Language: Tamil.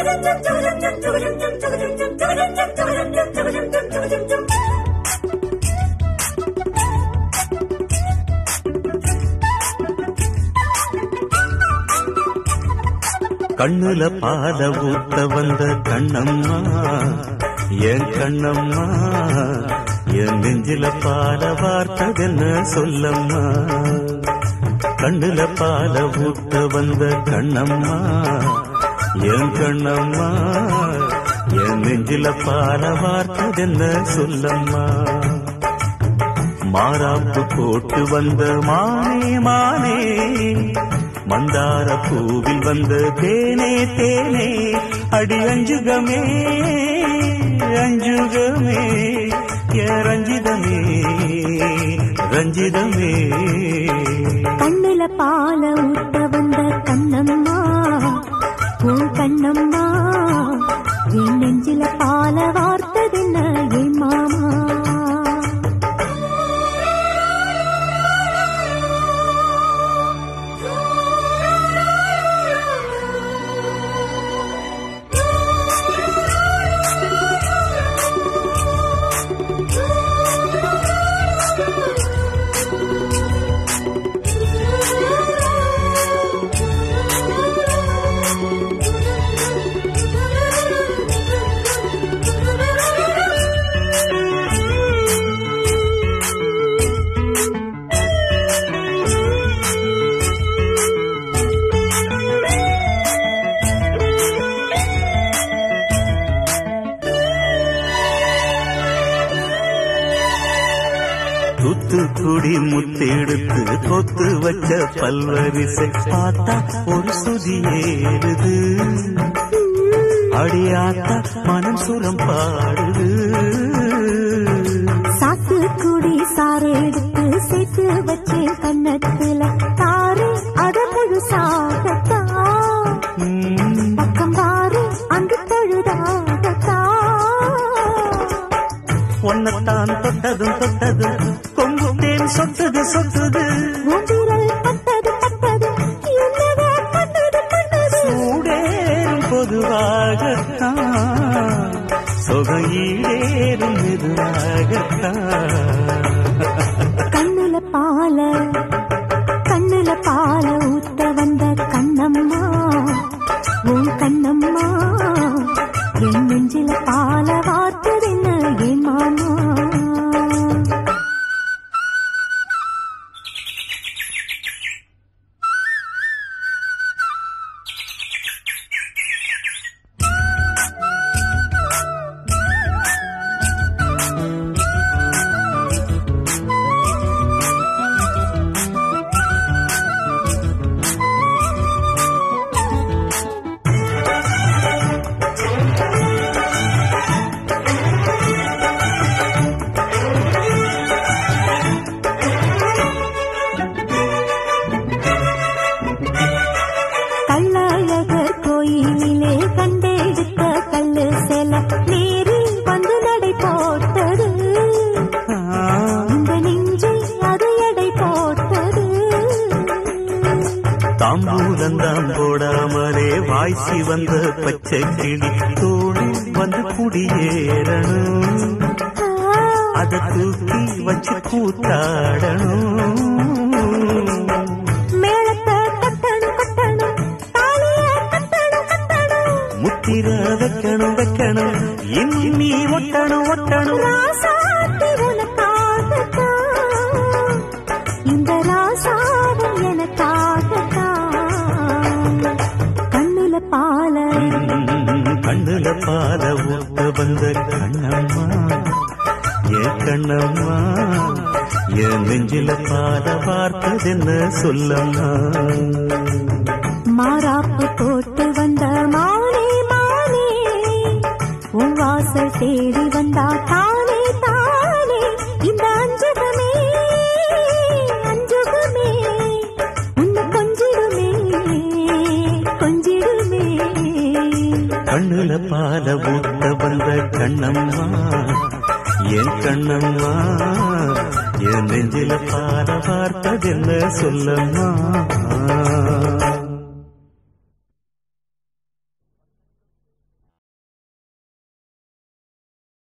கண்ணுல பாத ஊத்த வந்த கண்ணம்மா என் கண்ணம்மா என் நெஞ்சில பால வார்த்ததென்ன சொல்லம்மா கண்ணுல பால ஊத்த வந்த கண்ணம்மா என் கண்ணம்மா என் நெஞ்சில பால வார்த்ததென்ன சொல்லம்மா மாறாப்பு போட்டு வந்த மானே மானே மந்தார பூவில் வந்த தேனே தேனே அடி அஞ்சுகமே அஞ்சுகமே ஏ ரஞ்சிதமே ரஞ்சிதமே கண்ணுல பால ஊட்ட வந்த கண்ணம்மா உன் கண்ணம்மா என் நெஞ்சில பால வார்த்ததென்ன என் மாமா தூத்துக்குடி முத்தெடுத்து கொத்து வச்ச பல்வரிசை பார்த்தா ஒரு சுதி ஏறுது அடியாத்தா மனம் சுரம் பாடுது சாத்து குடி சாறு எடுத்து சேர்த்து வச்சேன் கண்ணத்துல தாரு அத முழுசாகத்தா ம், பக்கம் பாரு அங்கு தொழுதாகத்தா ஒன்னத்தான் தொட்டதும் தொட்டதும் கொங்கு தேன் சொட்டது சொட்டது உன் விரல் பட்டது பட்டது என்னவோ பண்ணது பண்ணது சூடேறும் பொதுவாகத்தான் சொகையீடேறும் மெதுவாகத்தான் கண்ணுல பால கண்ணுல பால ஊத்த வந்த கண்ணம்மா உன் கண்ணம்மா என் நெஞ்சில பால வார்த்ததென்ன என் மாமா கள்ளழகர் கோயிலிலே கண்டெடுத்த கல்லு செல நேரில் வந்து நடை போட்டது இந்த நெஞ்சில் அது எடை போட்டது தாம்பூலந்தாம் போடாமலே வாய்ச்சி வந்த பச்சை கிளி தோழி வந்து குடியேறணும் அத தூக்கி வச்சு கூத்தாடணும் மேளத்தை கட்டணும் கட்டணும் தாலிய கட்டணும் கட்டணும் முத்திர வைக்கணும் வைக்கணும் இன்னி ஒட்டணும் ஒட்டணும் ராசாத்தி உனக்காகத்தான் இந்த ராசாவும் எனக்காகத்தான் கண்ணுல பால கண்ணுல பாத ஊத்த வந்த கண்ணம்மா என் கண்ணம்மா என் நெஞ்சில பாத பார்த்ததென்ன சொல்லம்மா மாறாப்பு போட்டு வந்த மானே மானே உன் வாசல் தேடி வந்தா தானே தானே இந்த அஞ்சகமே அஞ்சகமே உன்னை கொஞ்சிடுமே கொஞ்சிடுமே கண்ணுல பால ஊத்த வந்த கண்ணம்மா என் கண்ணம்மா என் நெஞ்சில பாத பார்த்ததென்ன சொல்லம்மா